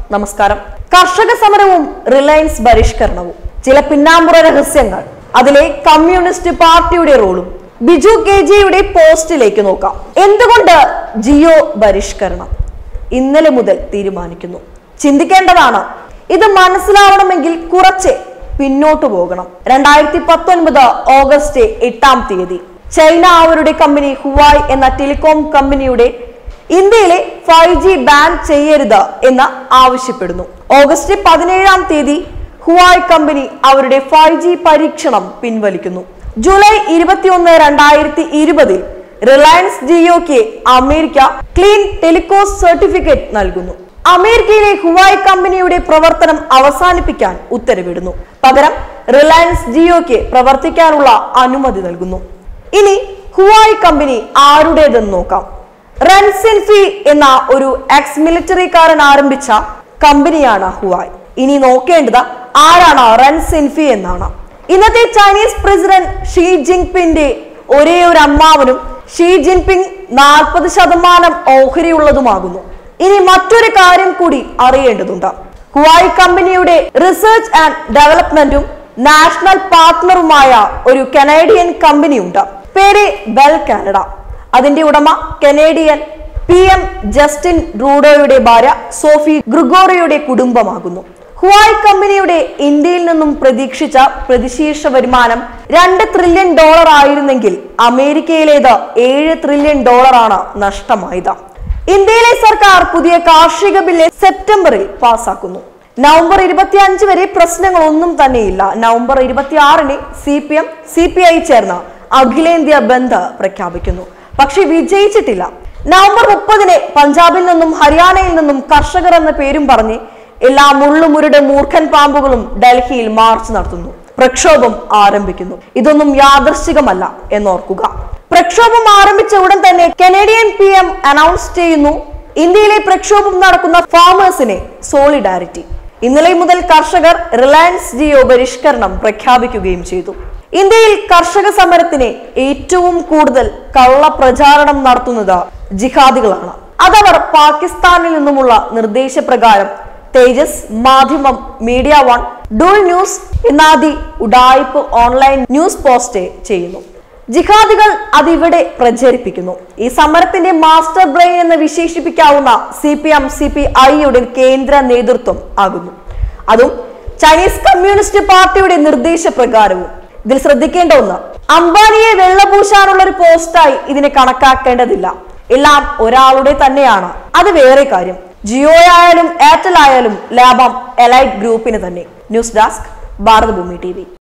നമസ്കാരം കർഷക സമരവും റിലയൻസ് പരിഷ്കരണവും ചില പിന്നാമ്പുറ രഹസ്യങ്ങൾ അതിലെ കമ്മ്യൂണിസ്റ്റ് പാർട്ടിയുടെ റോളും ബിജു കെ ജിയുടെ പോസ്റ്റിലേക്ക് നോക്കാം എന്തുകൊണ്ട് ജിയോ പരിഷ്കരണം ഇന്നലെ മുതൽ തീരുമാനിക്കുന്നു ചിന്തിക്കേണ്ടതാണ് ഇത് മനസ്സിലാവണമെങ്കിൽ കുറച്ച് പിന്നോട്ട് പോകണം രണ്ടായിരത്തി പത്തൊൻപത് ഓഗസ്റ്റ് എട്ടാം തീയതി ചൈന അവരുടെ കമ്പനി ഹുവായ് എന്ന ടെലികോം കമ്പനിയുടെ ഇന്ത്യയിലെ ഫൈവ് ജി ബാൻ ചെയ്യരുത് എന്ന് ആവശ്യപ്പെടുന്നു ഓഗസ്റ്റ് പതിനേഴാം തീയതി ഹുവായ് കമ്പനി അവരുടെ ഫൈവ് ജി പരീക്ഷണം പിൻവലിക്കുന്നു ജൂലൈ ഇരുപത്തിയൊന്ന് രണ്ടായിരത്തി ഇരുപതിൽ റിലയൻസ് ജിയോക്ക് അമേരിക്ക ക്ലീൻ ടെലികോസ് സർട്ടിഫിക്കറ്റ് നൽകുന്നു അമേരിക്കയിലെ ഹുവായ് കമ്പനിയുടെ പ്രവർത്തനം അവസാനിപ്പിക്കാൻ ഉത്തരവിടുന്നു പകരം റിലയൻസ് ജിയോക്ക് പ്രവർത്തിക്കാനുള്ള അനുമതി നൽകുന്നു ഇനി ഹുവായ് കമ്പനി ആരുടേതെന്ന് നോക്കാം റൺസിൻഫി എന്ന ഒരു എക്സ് മിലിറ്ററിക്കാരൻ ആരംഭിച്ച കമ്പനിയാണ് ഹുവായ് ഇനി നോക്കേണ്ടത് ആരാണ് റൺസിൻഫി എന്നാണ് ഇന്നത്തെ ചൈനീസ് പ്രസിഡന്റ് ഷീ ജിൻപിന്റെ ഒരേ ഒരു അമ്മാവനും ഷീ ജിൻപിങ് നാൽപ്പത് ശതമാനം ഓഹരിയുള്ളതുമാകുന്നു ഇനി മറ്റൊരു കാര്യം കൂടി അറിയേണ്ടതുണ്ട് ഹുവായ് കമ്പനിയുടെ റിസർച്ച് ആൻഡ് ഡെവലപ്മെന്റും നാഷണൽ പാർട്ട്ണറുമായ ഒരു കനേഡിയൻ കമ്പനിയുണ്ട് പേര് ബെൽ കാനഡ അതിന്റെ ഉടമ കനേഡിയൻ പി എം ജസ്റ്റിൻ റൂഡോയുടെ ഭാര്യ സോഫി ഗ്രിഗോറിയുടെ കുടുംബമാകുന്നു ഹുവായ് കമ്പനിയുടെ ഇന്ത്യയിൽ നിന്നും പ്രതീക്ഷിച്ച പ്രതിശീർഷ വരുമാനം രണ്ട് ട്രില്യൺ ഡോളർ ആയിരുന്നെങ്കിൽ അമേരിക്കയിലേത് ഏഴ് ട്രില്യൺ ഡോളറാണ് നഷ്ടമായത് ഇന്ത്യയിലെ സർക്കാർ പുതിയ കാർഷിക ബില്ല് സെപ്റ്റംബറിൽ പാസാക്കുന്നു നവംബർ ഇരുപത്തി അഞ്ച് വരെ പ്രശ്നങ്ങളൊന്നും തന്നെയില്ല നവംബർ ഇരുപത്തി ആറിന് C P M C P I ചേർന്ന് അഖിലേന്ത്യാ ബന്ദ് പ്രഖ്യാപിക്കുന്നു പക്ഷെ വിജയിച്ചിട്ടില്ല നവംബർ മുപ്പതിന് പഞ്ചാബിൽ നിന്നും ഹരിയാനയിൽ നിന്നും കർഷകർ എന്ന പേരും പറഞ്ഞ് എല്ലാ മുള്ളുമുരുടെ മൂർഖൻ പാമ്പുകളും ഡൽഹിയിൽ മാർച്ച് നടത്തുന്നു പ്രക്ഷോഭം ആരംഭിക്കുന്നു ഇതൊന്നും യാദൃശ്ചികമല്ല എന്നോർക്കുക പ്രക്ഷോഭം ആരംഭിച്ച ഉടൻ തന്നെ കനേഡിയൻ പി എം അനൗൺസ് ചെയ്യുന്നു ഇന്ത്യയിലെ പ്രക്ഷോഭം നടക്കുന്ന ഫാമേഴ്സിനെ സോളിഡാരിറ്റി ഇന്നലെ മുതൽ കർഷകർ റിലയൻസ് ജിയോ പരിഷ്കരണം പ്രഖ്യാപിക്കുകയും ചെയ്തു ഇന്ത്യയിൽ കർഷക സമരത്തിന് ഏറ്റവും കൂടുതൽ കള്ളപ്രചാരണം നടത്തുന്നത് ജിഹാദികളാണ് അതവർ പാകിസ്ഥാനിൽ നിന്നുമുള്ള നിർദ്ദേശപ്രകാരം Tejas Madhyamam media one Dool news എന്നാദി ഉഡായിപ്പ് ഓൺലൈൻ ന്യൂസ് പോസ്റ്റ് ചെയ്യുന്നു ജിഹാദികൾ അതിവിടെ പ്രചരിപ്പിക്കുന്നു ഈ സമരത്തിന്റെ മാസ്റ്റർ ബ്രെയിൻ എന്ന് വിശേഷിപ്പിക്കാവുന്ന C P M C P ഐയുടെ കേന്ദ്ര നേതൃത്വം ആകുന്നു അതും ചൈനീസ് കമ്മ്യൂണിസ്റ്റ് പാർട്ടിയുടെ നിർദ്ദേശപ്രകാരവും ഇതിൽ ശ്രദ്ധിക്കേണ്ട ഒന്ന് അംബാനിയെ വെള്ളപൂശാനുള്ള ഒരു പോസ്റ്റായി ഇതിനെ കണക്കാക്കേണ്ടതില്ല എല്ലാം ഒരാളുടെ തന്നെയാണ് അത് വേറെ കാര്യം ജിയോ ആയാലും എയർടെൽ ആയാലും ലാഭം എലൈറ്റ് ഗ്രൂപ്പിന് തന്നെ ന്യൂസ് ഡെസ്ക് ഭാരതഭൂമി ടി